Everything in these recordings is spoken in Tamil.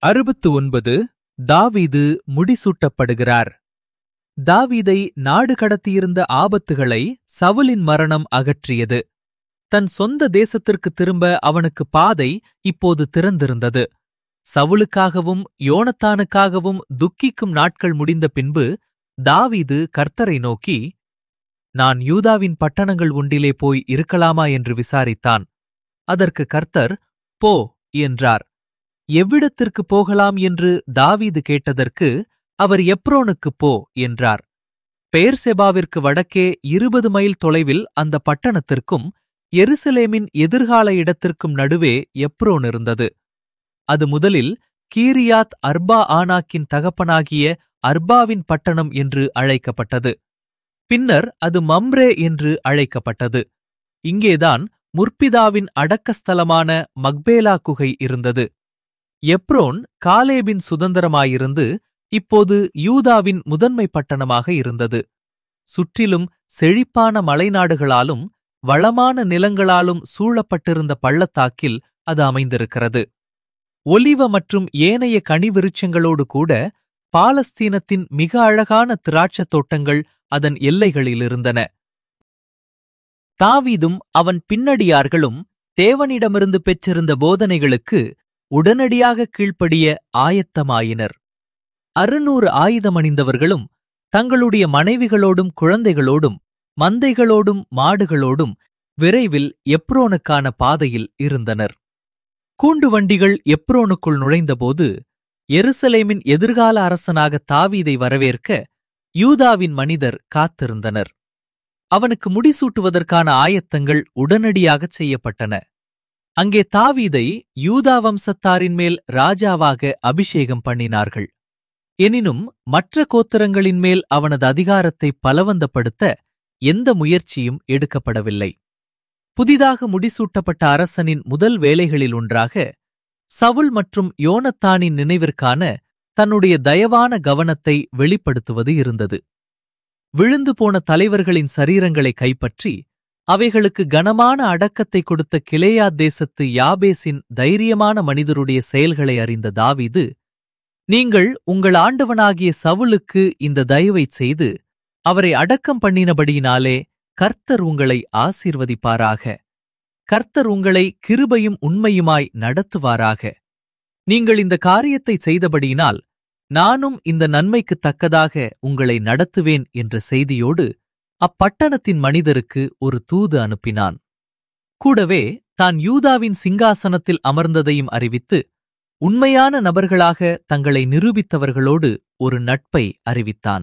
அறுபத்து ஒன்பது தாவீது முடிசூட்டப்படுகிறார் தாவீதை நாடு கடத்தியிருந்த ஆபத்துகளை சவுலின் மரணம் அகற்றியது தன் சொந்த தேசத்திற்கு திரும்ப அவனுக்கு பாதை இப்போது திறந்திருந்தது சவுலுக்காகவும் யோனத்தானுக்காகவும் துக்கிக்கும் நாட்கள் முடிந்த பின்பு தாவீது கர்த்தரை நோக்கி நான் யூதாவின் பட்டணங்கள் ஒன்றிலே போய் இருக்கலாமா என்று விசாரித்தான் அதற்கு கர்த்தர் போ என்றார் எவ்விடத்திற்கு போகலாம் என்று தாவீது கேட்டதற்கு அவர் எப்ரோனுக்குப் போ என்றார் பெயர்செபாவிற்கு வடக்கே இருபது மைல் தொலைவில் அந்த பட்டணத்திற்கும் எருசலேமின் எதிர்கால இடத்திற்கும் நடுவே எப்ரோன் இருந்தது அது முதலில் கீரியாத் அர்பா ஆனாக்கின் தகப்பனாகிய அர்பாவின் பட்டணம் என்று அழைக்கப்பட்டது பின்னர் அது மம்ரே என்று அழைக்கப்பட்டது இங்கேதான் முற்பிதாவின் அடக்கஸ்தலமான மக்பேலா குகை இருந்தது எப்ரோன் காலேபின் சுதந்திரமாயிருந்து இப்போது யூதாவின் முதன்மை பட்டணமாக இருந்தது சுற்றிலும் செழிப்பான மலைநாடுகளாலும் வளமான நிலங்களாலும் சூழப்பட்டிருந்த பள்ளத்தாக்கில் அது அமைந்திருக்கிறது ஒலிவ மற்றும் ஏனைய கனிவிருட்சங்களோடு கூட பாலஸ்தீனத்தின் மிக அழகான திராட்சத் தோட்டங்கள் அதன் எல்லைகளிலிருந்தன தாவீதும் அவன் பின்னடியார்களும் தேவனிடமிருந்து பெற்றிருந்த போதனைகளுக்கு உடனடியாக கீழ்ப்படிய ஆயத்தமாயினர் அறுநூறு ஆயுதமணிந்தவர்களும் தங்களுடைய மனைவிகளோடும் குழந்தைகளோடும் மந்தைகளோடும் மாடுகளோடும் விரைவில் எப்ரோனுக்கான பாதையில் இருந்தனர் கூண்டு வண்டிகள் எப்ரோனுக்குள் நுழைந்தபோது எருசலேமின் எதிர்கால அரசனாக தாவீதை வரவேற்க யூதாவின் மனிதர் காத்திருந்தனர் அவனுக்கு முடிசூட்டுவதற்கான ஆயத்தங்கள் உடனடியாகச் செய்யப்பட்டன அங்கே தாவீதை யூதா வம்சத்தாரின் மேல் ராஜாவாக அபிஷேகம் பண்ணினார்கள் எனினும் மற்ற கோத்திரங்களின் மேல் அவனது அதிகாரத்தை பலவந்தப்படுத்த எந்த முயற்சியும் எடுக்கப்படவில்லை புதிதாக முடிசூட்டப்பட்ட அரசனின் முதல் வேலைகளில் ஒன்றாக சவுல் மற்றும் யோனத்தானின் நினைவிற்கான தன்னுடைய தயவான கவனத்தை வெளிப்படுத்துவது இருந்தது விழுந்து போன தலைவர்களின் சரீரங்களை கைப்பற்றி அவைகளுக்கு கனமான அடக்கத்தை கொடுத்த கிளேயா தேசத்து யாபேசின் தைரியமான மனிதருடைய செயல்களை அறிந்த தாவீது நீங்கள் உங்கள் ஆண்டவனாகிய சவுலுக்கு இந்த தயவைச் செய்து அவரை அடக்கம் பண்ணினபடியினாலே கர்த்தர் உங்களை ஆசீர்வதிப்பாராக கர்த்தர் உங்களை கிருபையும் உண்மையுமாய் நடத்துவாராக நீங்கள் இந்த காரியத்தை செய்தபடியினால் நானும் இந்த நன்மைக்குத் தக்கதாக உங்களை நடத்துவேன் என்ற செய்தியோடு அப்பட்டணத்தின் மனிதருக்கு ஒரு தூது அனுப்பினான் கூடவே தான் யூதாவின் சிங்காசனத்தில் அமர்ந்ததையும் அறிவித்து உண்மையான நபர்களாக தங்களை நிரூபித்தவர்களோடு ஒரு நட்பை அறிவித்தான்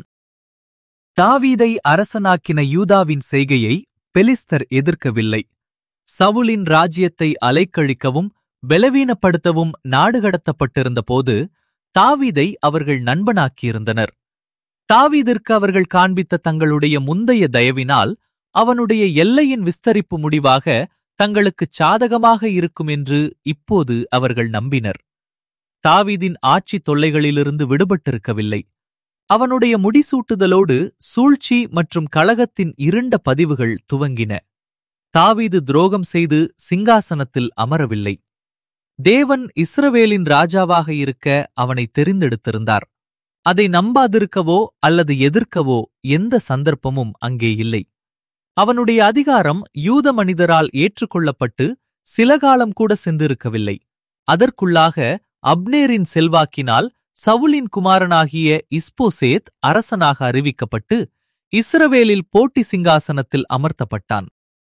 தாவீதை அரசனாக்கின யூதாவின் செய்கையை பெலிஸ்தர் எதிர்க்கவில்லை சவுலின் ராஜ்யத்தை அலைக்கழிக்கவும் பலவீனப்படுத்தவும் நாடுகடத்தப்பட்டிருந்தபோது தாவீதை அவர்கள் நண்பனாக்கியிருந்தனர் தாவீதிற்கு அவர்கள் காண்பித்த தங்களுடைய முந்தைய தயவினால் அவனுடைய எல்லையின் விஸ்தரிப்பு முடிவாக தங்களுக்குச் சாதகமாக இருக்கும் என்று இப்போது அவர்கள் நம்பினர் தாவீதின் ஆட்சி தொல்லைகளிலிருந்து விடுபட்டிருக்கவில்லை அவனுடைய முடிசூட்டுதலோடு சூழ்ச்சி மற்றும் கழகத்தின் இருண்ட பதிவுகள் துவங்கின தாவீது துரோகம் செய்து சிங்காசனத்தில் அமரவில்லை தேவன் இஸ்ரவேலின் ராஜாவாக இருக்க அவனை தெரிந்தெடுத்திருந்தார் அதை நம்பாதிருக்கவோ அல்லது எதிர்க்கவோ எந்த சந்தர்ப்பமும் அங்கே இல்லை அவனுடைய அதிகாரம் யூத மனிதரால் ஏற்றுக்கொள்ளப்பட்டு சில காலம் கூட சென்றிருக்கவில்லை அதற்குள்ளாக அப்னேரின் செல்வாக்கினால் சவுலின் குமாரனாகிய இஸ்போசேத் அரசனாக அறிவிக்கப்பட்டு இஸ்ரவேலில் போட்டி சிங்காசனத்தில் அமர்த்தப்பட்டான்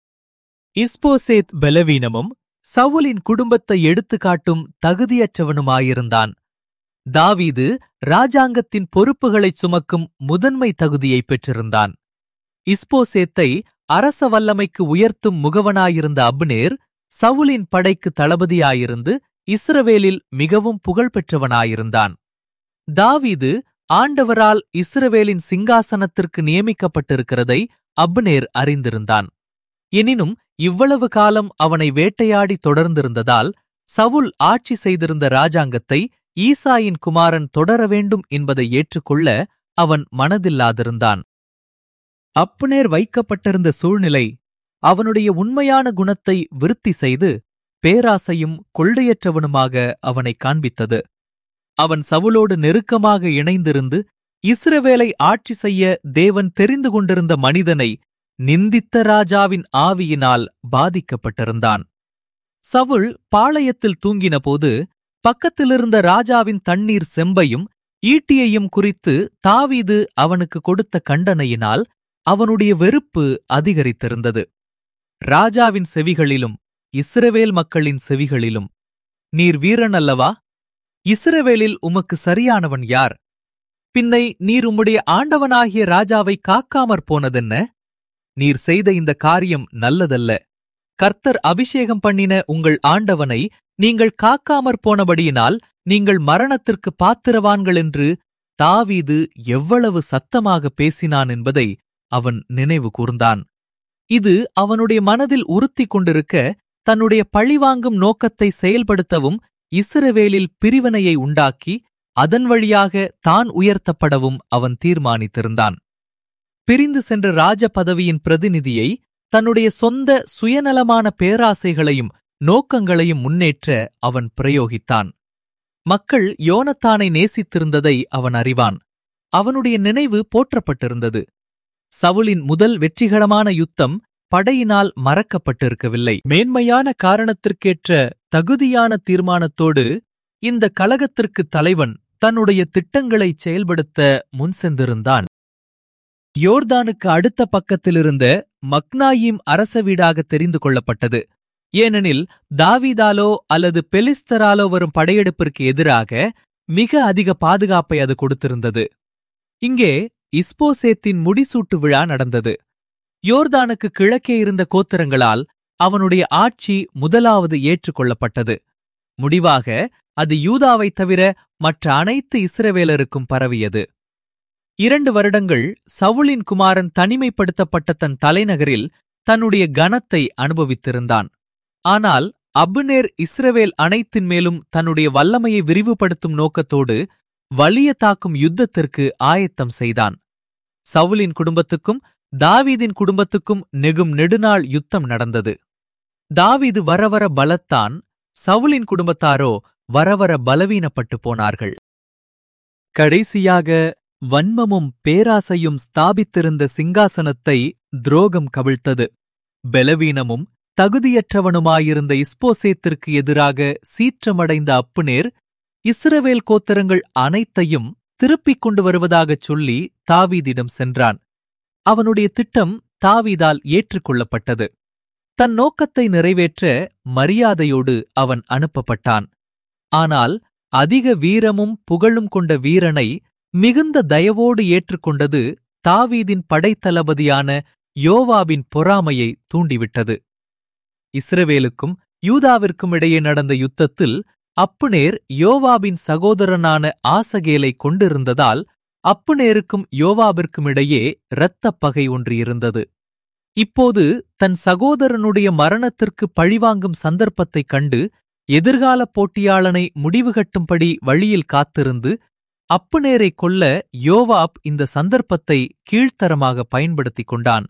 இஸ்போசேத் பலவீனமும் சவுலின் குடும்பத்தை எடுத்துக்காட்டும் தகுதியற்றவனுமாயிருந்தான் தாவீது ராஜாங்கத்தின் பொறுப்புகளைச் சுமக்கும் முதன்மை தகுதியை பெற்றிருந்தான் இஸ்போசேத்தை அரச வல்லமைக்கு உயர்த்தும் முகவனாயிருந்த அப்னேர் சவுலின் படைக்கு தளபதியாயிருந்து இஸ்ரவேலில் மிகவும் புகழ்பெற்றவனாயிருந்தான் தாவீது ஆண்டவரால் இஸ்ரவேலின் சிங்காசனத்திற்கு நியமிக்கப்பட்டிருக்கிறதை அப்னேர் அறிந்திருந்தான் எனினும் இவ்வளவு காலம் அவனை வேட்டையாடி தொடர்ந்திருந்ததால் சவுல் ஆட்சி செய்திருந்த ராஜாங்கத்தை ஈசாயின் குமாரன் தொடர வேண்டும் என்பதை ஏற்றுக்கொள்ள அவன் மனதில்லாதிருந்தான் அப்னேர் வைக்கப்பட்டிருந்த சூழ்நிலை அவனுடைய உண்மையான குணத்தை விருத்தி செய்து பேராசையும் கொள்ளையற்றவனுமாக அவனை காண்பித்தது அவன் சவுலோடு நெருக்கமாக இணைந்திருந்து இஸ்ரவேலை ஆட்சி செய்ய தேவன் தெரிந்து கொண்டிருந்த மனிதனை நிந்தித்த ராஜாவின் ஆவியினால் பாதிக்கப்பட்டிருந்தான் சவுல் பாளையத்தில் தூங்கினபோது பக்கத்திலிருந்த ராஜாவின் தண்ணீர் செம்பையும் ஈட்டியையும் குறித்து தாவீது அவனுக்கு கொடுத்த கண்டனையினால் அவனுடைய வெறுப்பு அதிகரித்திருந்தது ராஜாவின் செவிகளிலும் இஸ்ரவேல் மக்களின் செவிகளிலும் நீர் வீரன் அல்லவா இஸ்ரவேலில் உமக்கு சரியானவன் யார் பின்னை நீர் உம்முடைய ஆண்டவனாகிய ராஜாவை காக்காமற் போனதென்ன நீர் செய்த இந்த காரியம் நல்லதல்ல கர்த்தர் அபிஷேகம் பண்ணின உங்கள் ஆண்டவனை நீங்கள் காக்காமற் போனபடியினால் நீங்கள் மரணத்திற்கு பாத்திரவான்கள் என்று தாவீது எவ்வளவு சத்தமாக பேசினான் என்பதை அவன் நினைவு கூர்ந்தான் இது அவனுடைய மனதில் உறுத்திக் கொண்டிருக்க தன்னுடைய பழிவாங்கும் நோக்கத்தை செயல்படுத்தவும் இஸ்ரவேலில் பிரிவினையை உண்டாக்கி அதன் வழியாக தான் உயர்த்தப்படவும் அவன் தீர்மானித்திருந்தான் பிரிந்து சென்ற ராஜ பதவியின் பிரதிநிதியை தன்னுடைய சொந்த சுயநலமான பேராசைகளையும் நோக்கங்களையும் முன்னேற்ற அவன் பிரயோகித்தான் மக்கள் யோனத்தானை நேசித்திருந்ததை அவன் அறிவான் அவனுடைய நினைவு போற்றப்பட்டிருந்தது சவுலின் முதல் வெற்றிகரமான யுத்தம் படையினால் மறக்கப்பட்டிருக்கவில்லை மேன்மையான காரணத்திற்கேற்ற தகுதியான தீர்மானத்தோடு இந்த கலகத்திற்கு தலைவன் தன்னுடைய திட்டங்களை செயல்படுத்த முன்சென்றிருந்தான் யோர்தானுக்கு அடுத்த பக்கத்திலிருந்த மக்னாயிம் அரச வீடாக தெரிந்து கொள்ளப்பட்டது ஏனெனில் தாவீதாலோ அல்லது பெலிஸ்தராலோ வரும் படையெடுப்பிற்கு எதிராக மிக அதிக பாதுகாப்பை அது கொடுத்திருந்தது இங்கே இஸ்போசேத்தின் முடிசூட்டு விழா நடந்தது யோர்தானுக்கு கிழக்கே இருந்த கோத்திரங்களால் அவனுடைய ஆட்சி முதலாவது ஏற்றுக்கொள்ளப்பட்டது முடிவாக அது யூதாவைத் தவிர மற்ற அனைத்து இஸ்ரவேலருக்கும் பரவியது இரண்டு வருடங்கள் சவுலின் குமாரன் தனிமைப்படுத்தப்பட்ட தன் தலைநகரில் தன்னுடைய கனத்தை அனுபவித்திருந்தான் ஆனால் அபுனேர் இஸ்ரவேல் அனைத்தின் மேலும் தன்னுடைய வல்லமையை விரிவுபடுத்தும் நோக்கத்தோடு வலிய தாக்கும் யுத்தத்திற்கு ஆயத்தம் செய்தான் சவுலின் குடும்பத்துக்கும் தாவீதின் குடும்பத்துக்கும் நெகும் நெடுநாள் யுத்தம் நடந்தது தாவீது வரவர பலத்தான் சவுலின் குடும்பத்தாரோ வரவர பலவீனப்பட்டு போனார்கள் கடைசியாக வன்மமும் பேராசையும் ஸ்தாபித்திருந்த சிங்காசனத்தை துரோகம் கவிழ்த்தது பலவீனமும் தகுதியற்றவனுமாயிருந்த இஸ்போசேத்திற்கு எதிராக சீற்றமடைந்த அப்புநேர் இஸ்ரவேல் கோத்திரங்கள் அனைத்தையும் திருப்பிக் கொண்டு வருவதாகச் சொல்லி தாவீதிடம் சென்றான் அவனுடைய திட்டம் தாவீதால் ஏற்றுக்கொள்ளப்பட்டது தன் நோக்கத்தை நிறைவேற்ற மரியாதையோடு அவன் அனுப்பப்பட்டான் ஆனால் அதிக வீரமும் புகழும் கொண்ட வீரனை மிகுந்த தயவோடு ஏற்றுக்கொண்டது தாவீதின் படைத்தளபதியான யோவாபின் பொறாமையை தூண்டிவிட்டது இஸ்ரவேலுக்கும் யூதாவிற்கும் இடையே நடந்த யுத்தத்தில் அப்புநேர் யோவாபின் சகோதரனான ஆசகேலை கொண்டிருந்ததால் அப்புநேருக்கும் யோவாபிற்கும் இடையே இரத்தப் பகை ஒன்று இருந்தது இப்போது தன் சகோதரனுடைய மரணத்திற்கு பழிவாங்கும் சந்தர்ப்பத்தைக் கண்டு எதிர்காலப் போட்டியாளனை முடிவுகட்டும்படி வழியில் காத்திருந்து அப்புநேரை கொல்ல யோவாப் இந்த சந்தர்ப்பத்தை கீழ்த்தரமாக பயன்படுத்திக் கொண்டான்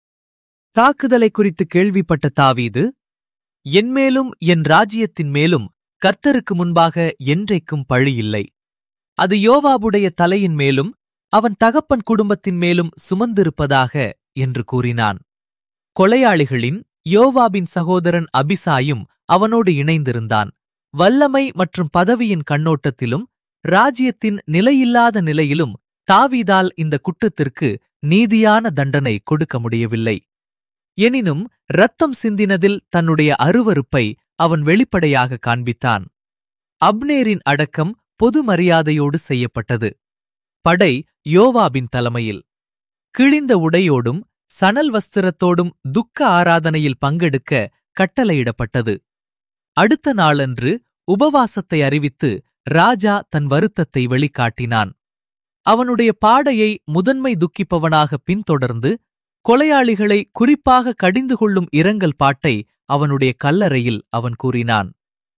தாக்குதலை குறித்து கேள்விப்பட்ட தாவீது என்மேலும் என் ராஜ்யத்தின் மேலும் கர்த்தருக்கு முன்பாக என்றைக்கும் பழி இல்லை அது யோவாபுடைய தலையின் மேலும் அவன் தகப்பன் குடும்பத்தின் மேலும் சுமந்திருப்பதாக என்று கூறினான் கொலையாளிகளின் யோவாபின் சகோதரன் அபிசாயும் அவனோடு இணைந்திருந்தான் வல்லமை மற்றும் பதவியின் கண்ணோட்டத்திலும் ராஜ்யத்தின் நிலையில்லாத நிலையிலும் தாவீதால் இந்த குற்றத்திற்கு நீதியான தண்டனை கொடுக்க முடியவில்லை எனினும் இரத்தம் சிந்தினதில் தன்னுடைய அருவருப்பை அவன் வெளிப்படையாக காண்பித்தான் அப்னேரின் அடக்கம் பொது மரியாதையோடு செய்யப்பட்டது படை யோவாபின் தலைமையில் கிழிந்த உடையோடும் சணல் வஸ்திரத்தோடும் துக்க ஆராதனையில் பங்கெடுக்க கட்டளையிடப்பட்டது அடுத்த நாளன்று உபவாசத்தை அறிவித்து ராஜா தன் வருத்தத்தை வெளிக்காட்டினான் அவனுடைய பாடையை முதன்மை துக்கிப்பவனாக பின்தொடர்ந்து கொலையாளிகளை குறிப்பாக கடிந்து கொள்ளும் இரங்கல் பாட்டை அவனுடைய கல்லறையில் அவன் கூறினான்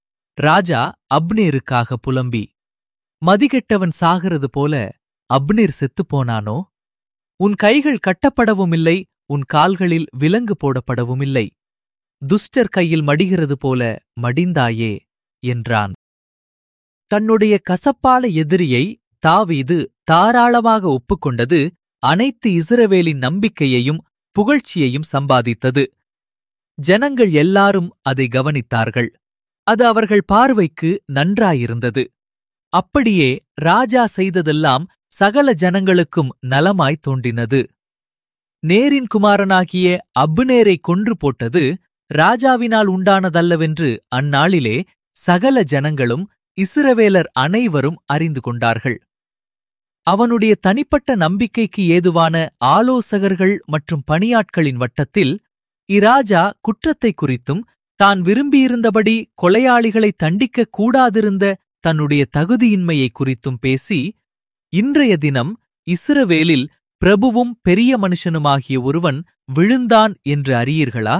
ராஜா அப்னேருக்காக புலம்பி மதிகெட்டவன் சாகிறது போல அப்னேர் செத்துப்போனானோ உன் கைகள் கட்டப்படவும் இல்லை உன் கால்களில் விலங்கு போடப்படவும் இல்லை துஷ்டர் கையில் மடிகிறது போல மடிந்தாயே என்றான் தன்னுடைய கசப்பான எதிரியை தாவீது தாராளமாக ஒப்புக்கொண்டது அனைத்து இஸ்ரவேலின் நம்பிக்கையையும் புகழ்ச்சியையும் சம்பாதித்தது ஜனங்கள் எல்லாரும் அதை கவனித்தார்கள் அது அவர்கள் பார்வைக்கு நன்றாயிருந்தது அப்படியே ராஜா செய்ததெல்லாம் சகல ஜனங்களுக்கும் நலமாய் தோன்றினது நேரின் குமாரனாகிய அப்னேரை கொன்று போட்டது ராஜாவினால் உண்டானதல்லவென்று அந்நாளிலே சகல ஜனங்களும் இஸ்ரவேலர் அனைவரும் அறிந்து கொண்டார்கள் அவனுடைய தனிப்பட்ட நம்பிக்கைக்கு ஏதுவான ஆலோசகர்கள் மற்றும் பணியாட்களின் வட்டத்தில் இராஜா குற்றத்தை குறித்தும் தான் விரும்பியிருந்தபடி கொலையாளிகளை தண்டிக்கக் கூடாதிருந்த தன்னுடைய தகுதியின்மையை குறித்தும் பேசி இன்றைய தினம் இஸ்ரவேலில் பிரபுவும் பெரிய மனுஷனுமாகிய ஒருவன் விழுந்தான் என்று அறியீர்களா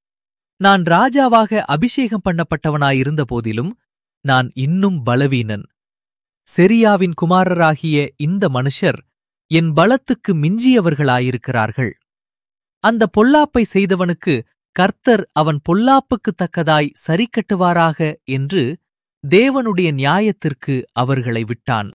நான் ராஜாவாக அபிஷேகம் பண்ணப்பட்டவனாயிருந்த போதிலும் நான் இன்னும் பலவீனன் செரியாவின் குமாரராகிய இந்த மனுஷர் என் பலத்துக்கு மிஞ்சியவர்களாயிருக்கிறார்கள் அந்த பொல்லாப்பை செய்தவனுக்கு கர்த்தர் அவன் பொல்லாப்புக்குத் தக்கதாய் சரிக்கட்டுவாராக என்று தேவனுடைய நியாயத்திற்கு அவர்களை விட்டான்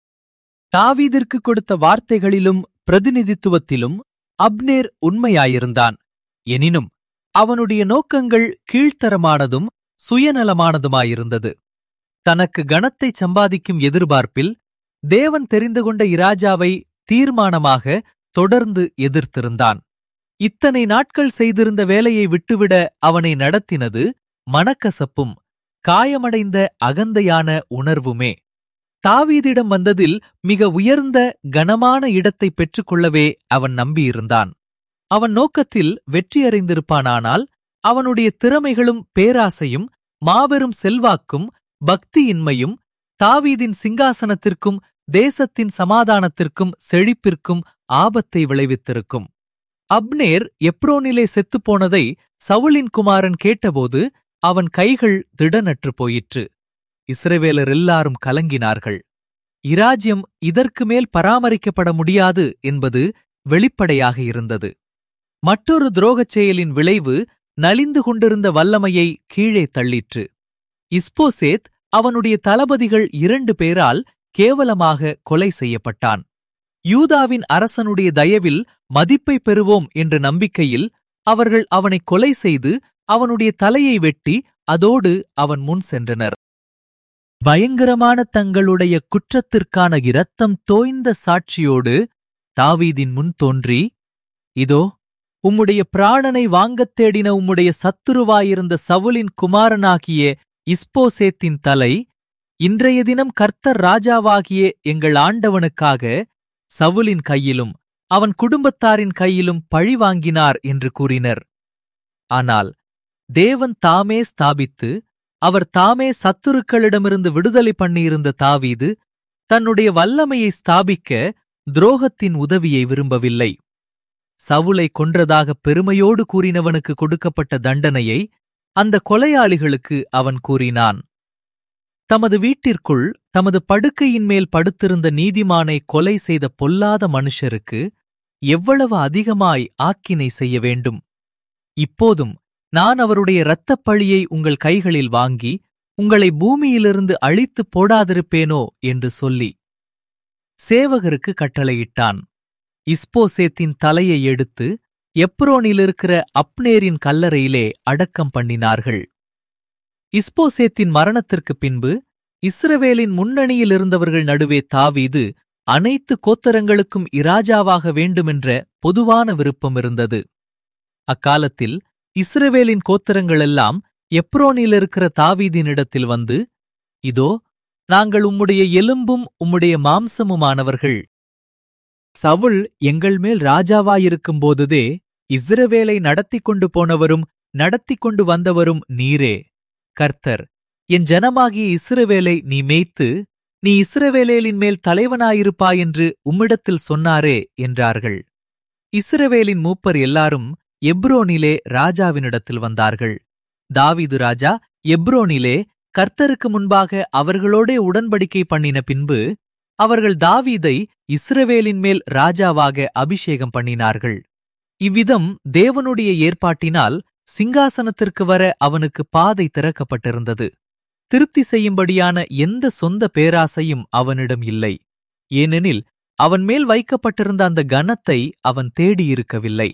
தாவீதிற்கு கொடுத்த வார்த்தைகளிலும் பிரதிநிதித்துவத்திலும் அப்னேர் உண்மையாயிருந்தான் எனினும் அவனுடைய நோக்கங்கள் கீழ்த்தரமானதும் சுயநலமானதுமாயிருந்தது தனக்கு கனத்தைச் சம்பாதிக்கும் எதிர்பார்ப்பில் தேவன் தெரிந்து கொண்ட இராஜாவை தீர்மானமாக தொடர்ந்து எதிர்த்திருந்தான் இத்தனை நாட்கள் செய்திருந்த வேலையை விட்டுவிட அவனை நடத்தினது மனக்கசப்பும் காயமடைந்த அகந்தையான உணர்வுமே தாவீதிடம் வந்ததில் மிக உயர்ந்த கனமான இடத்தை பெற்றுக்கொள்ளவே அவன் நம்பியிருந்தான் அவன் நோக்கத்தில் வெற்றியடைந்திருப்பானானால் அவனுடைய திறமைகளும் பேராசையும் மாபெரும் செல்வாக்கும் பக்தியின்மையும் தாவீதின் சிங்காசனத்திற்கும் தேசத்தின் சமாதானத்திற்கும் செழிப்பிற்கும் ஆபத்தை விளைவித்திருக்கும் அப்னேர் எப்ரோனிலே செத்துப்போனதை சவுலின் குமாரன் கேட்டபோது அவன் கைகள் திடனற்று போயிற்று இஸ்ரவேலர் எல்லாரும் கலங்கினார்கள் இராஜ்யம் இதற்கு மேல் பராமரிக்கப்பட முடியாது என்பது வெளிப்படையாக இருந்தது மற்றொரு துரோகச் செயலின் விளைவு நலிந்து கொண்டிருந்த வல்லமையை கீழே தள்ளிற்று இஸ்போசேத் அவனுடைய தளபதிகள் இரண்டு பேரால் கேவலமாக கொலை செய்யப்பட்டான் யூதாவின் அரசனுடைய தயவில் மதிப்பை பெறுவோம் என்ற நம்பிக்கையில் அவர்கள் அவனை கொலை செய்து அவனுடைய தலையை வெட்டி அதோடு அவன் முன் சென்றனர் பயங்கரமான தங்களுடைய குற்றத்திற்கான இரத்தம் தோய்ந்த சாட்சியோடு தாவீதின் முன் தோன்றி இதோ உம்முடைய பிராணனை வாங்கத் தேடின உம்முடைய சத்துருவாயிருந்த சவுலின் குமாரனாகிய இஸ்போசேத்தின் தலை இன்றைய தினம் கர்த்தர் ராஜாவாகிய எங்கள் ஆண்டவனுக்காக சவுலின் கையிலும் அவன் குடும்பத்தாரின் கையிலும் பழி வாங்கினார் என்று கூறினர் ஆனால் தேவன் தாமே ஸ்தாபித்து அவர் தாமே சத்துருக்களிடமிருந்து விடுதலை பண்ணியிருந்த தாவீது தன்னுடைய வல்லமையை ஸ்தாபிக்க துரோகத்தின் உதவியை விரும்பவில்லை சவுலை கொன்றதாக பெருமையோடு கூறினவனுக்கு கொடுக்கப்பட்ட தண்டனையை அந்த கொலையாளிகளுக்கு அவன் கூறினான் தமது வீட்டிற்குள் தமது படுக்கையின் மேல் படுத்திருந்த நீதிமானை கொலை செய்த பொல்லாத மனுஷருக்கு எவ்வளவு அதிகமாய் ஆக்கினை செய்ய வேண்டும் இப்போதும் நான் அவருடைய இரத்தப் பழியை உங்கள் கைகளில் வாங்கி உங்களை பூமியிலிருந்து அழித்துப் போடாதிருப்பேனோ என்று சொல்லி சேவகருக்கு கட்டளையிட்டான் இஸ்போசேத்தின் தலையை எடுத்து எப்ரோனிலிருக்கிற அப்னேரின் கல்லறையிலே அடக்கம் பண்ணினார்கள் இஸ்போசேத்தின் மரணத்திற்குப் பின்பு இஸ்ரவேலின் முன்னணியில் இருந்தவர்கள் நடுவே தாவீது அனைத்து கோத்தரங்களுக்கும் இராஜாவாக வேண்டுமென்ற பொதுவான விருப்பம் இருந்தது அக்காலத்தில் இஸ்ரவேலின் கோத்தரங்களெல்லாம் எப்ரோனிலிருக்கிற தாவீதினிடத்தில் வந்து இதோ நாங்கள் உம்முடைய எலும்பும் உம்முடைய மாம்சமுமானவர்கள் சவுல் எங்கள் மேல் ராஜாவாயிருக்கும்போதுதே இஸ்ரவேலை நடத்திக் கொண்டு போனவரும் நடத்திக் கொண்டு வந்தவரும் நீரே கர்த்தர் என் ஜனமாகிய இஸ்ரவேலை நீ மேய்த்து நீ இஸ்ரவேலேலின் மேல் தலைவனாயிருப்பாய் என்று உம்மிடத்தில் சொன்னாரே என்றார்கள் இஸ்ரவேலின் மூப்பர் எல்லாரும் எப்ரோனிலே ராஜாவினிடத்தில் வந்தார்கள் தாவீது ராஜா எப்ரோனிலே கர்த்தருக்கு முன்பாக அவர்களோடே உடன்படிக்கை பண்ணின பின்பு அவர்கள் தாவீதை இஸ்ரவேலின் மேல் ராஜாவாக அபிஷேகம் பண்ணினார்கள் இவ்விதம் தேவனுடைய ஏற்பாட்டினால் சிங்காசனத்திற்கு வர அவனுக்கு பாதை திறக்கப்பட்டிருந்தது திருப்தி செய்யும்படியான எந்த சொந்த பேராசையும் அவனிடம் இல்லை ஏனெனில் அவன் மேல் வைக்கப்பட்டிருந்த அந்த கனத்தை அவன் தேடியிருக்கவில்லை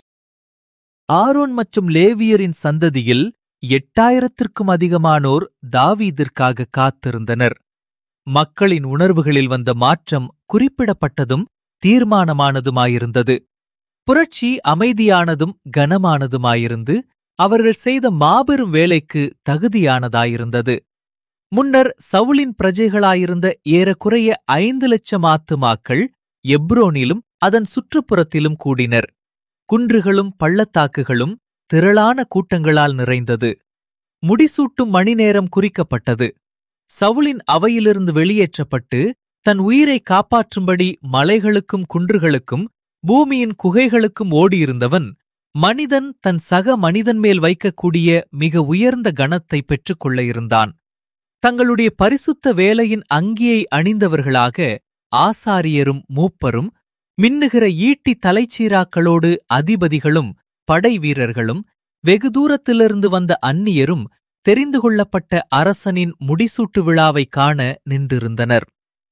ஆரோன் மற்றும் லேவியரின் சந்ததியில் எட்டாயிரத்திற்கும் அதிகமானோர் தாவீதிற்காக காத்திருந்தனர் மக்களின் உணர்வுகளில் வந்த மாற்றம் குறிப்பிடப்பட்டதும் தீர்மானமானதுமாயிருந்தது புரட்சி அமைதியானதும் கனமானதுமாயிருந்து அவர்கள் செய்த மாபெரும் வேலைக்கு தகுதியானதாயிருந்தது முன்னர் சவுலின் பிரஜைகளாயிருந்த ஏறக்குறைய ஐந்து லட்சம் ஆத்துமாக்கள் எப்ரோனிலும் அதன் சுற்றுப்புறத்திலும் கூடினர் குன்றுகளும் பள்ளத்தாக்குகளும் திரளான கூட்டங்களால் நிறைந்தது முடிசூட்டும் மணி நேரம் குறிக்கப்பட்டது சவுலின் அவையிலிருந்து வெளியேற்றப்பட்டு தன் உயிரை காப்பாற்றும்படி மலைகளுக்கும் குன்றுகளுக்கும் பூமியின் குகைகளுக்கும் ஓடியிருந்தவன் மனிதன் தன் சக மனிதன் மேல் வைக்கக்கூடிய மிக உயர்ந்த கணத்தை பெற்றுக்கொள்ள இருந்தான் தங்களுடைய பரிசுத்த வேலையின் அங்கியை அணிந்தவர்களாக ஆசாரியரும் மூப்பரும் மின்னுகிற ஈட்டி தலைச்சீராக்களோடு அதிபதிகளும் படை வீரர்களும் வெகு தூரத்திலிருந்து வந்த அந்நியரும் தெரிந்து கொள்ளப்பட்ட அரசனின் முடிசூட்டு விழாவைக் காண நின்றிருந்தனர்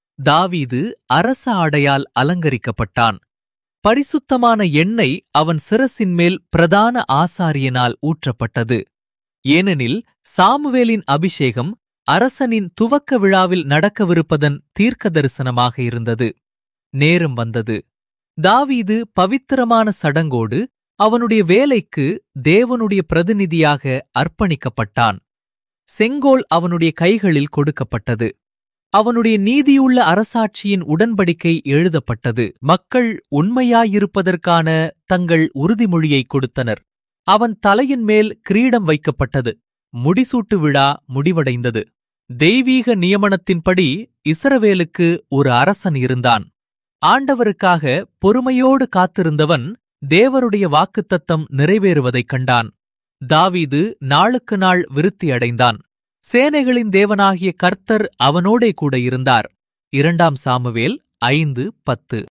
தாவீது அரச ஆடையால் அலங்கரிக்கப்பட்டான் பரிசுத்தமான எண்ணெய் அவன் சிரசின் மேல் பிரதான ஆசாரியனால் ஊற்றப்பட்டது ஏனெனில் சாமுவேலின் அபிஷேகம் அரசனின் துவக்க விழாவில் நடக்கவிருப்பதன் தீர்க்க தரிசனமாக இருந்தது நேரம் வந்தது தாவீது பவித்திரமான சடங்கோடு அவனுடைய வேலைக்கு தேவனுடைய பிரதிநிதியாக அர்ப்பணிக்கப்பட்டான் செங்கோல் அவனுடைய கைகளில் கொடுக்கப்பட்டது அவனுடைய நீதியுள்ள அரசாட்சியின் உடன்படிக்கை எழுதப்பட்டது மக்கள் உண்மையாயிருப்பதற்கான தங்கள் உறுதிமொழியை கொடுத்தனர் அவன் தலையின் மேல் கிரீடம் வைக்கப்பட்டது முடிசூட்டு விழா முடிவடைந்தது தெய்வீக நியமனத்தின்படி இஸ்ரவேலுக்கு ஒரு அரசன் இருந்தான் ஆண்டவருக்காக பொறுமையோடு காத்திருந்தவன் தேவருடைய வாக்குத்தத்தம் நிறைவேறுவதைக் கண்டான் தாவீது நாளுக்கு நாள் விருத்தியடைந்தான் சேனைகளின் தேவனாகிய கர்த்தர் அவனோடே கூட இருந்தார் இரண்டாம் சாமுவேல் ஐந்து பத்து